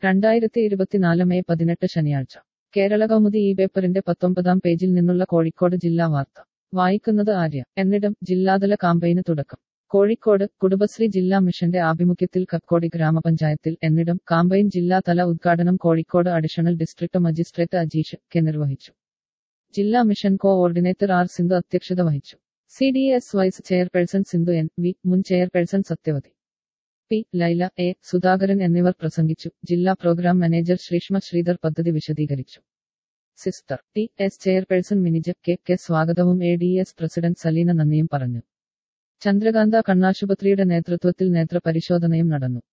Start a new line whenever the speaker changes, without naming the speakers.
രണ്ടായിരത്തി ഇരുപത്തിനാല് മെയ് പതിനെട്ട് ശനിയാഴ്ച കേരള കൗമുദി ഈ പേപ്പറിന്റെ പത്തൊമ്പതാം പേജിൽ നിന്നുള്ള കോഴിക്കോട് ജില്ലാ വാർത്ത വായിക്കുന്നത് ആര്യ എന്നിടം ജില്ലാതല കാമ്പയിന് തുടക്കം കോഴിക്കോട് കുടുംബശ്രീ ജില്ലാ മിഷന്റെ ആഭിമുഖ്യത്തിൽ കക്കോടി ഗ്രാമപഞ്ചായത്തിൽ എന്നിടം കാമ്പയിൻ ജില്ലാതല ഉദ്ഘാടനം Kozhikode additional district magistrate Ajeesh K നിർവഹിച്ചു ജില്ലാ മിഷൻ കോഓർഡിനേറ്റർ ആർ സിന്ധു അധ്യക്ഷത വഹിച്ചു C D S vice chairperson Sindhu N V മുൻ chairperson Sathyavathi P Laila A Sudhakaran എന്നിവർ പ്രസംഗിച്ചു ജില്ലാ പ്രോഗ്രാം മാനേജർ ശ്രീഷ്മ ശ്രീധർ പദ്ധതി വിശദീകരിച്ചു sister T S chairperson Minija K K സ്വാഗതവും A D S president Saleena നന്ദിയും പറഞ്ഞു ചന്ദ്രകാന്ത കണ്ണാശുപത്രിയുടെ നേതൃത്വത്തിൽ നേത്രപരിശോധനയും നടന്നു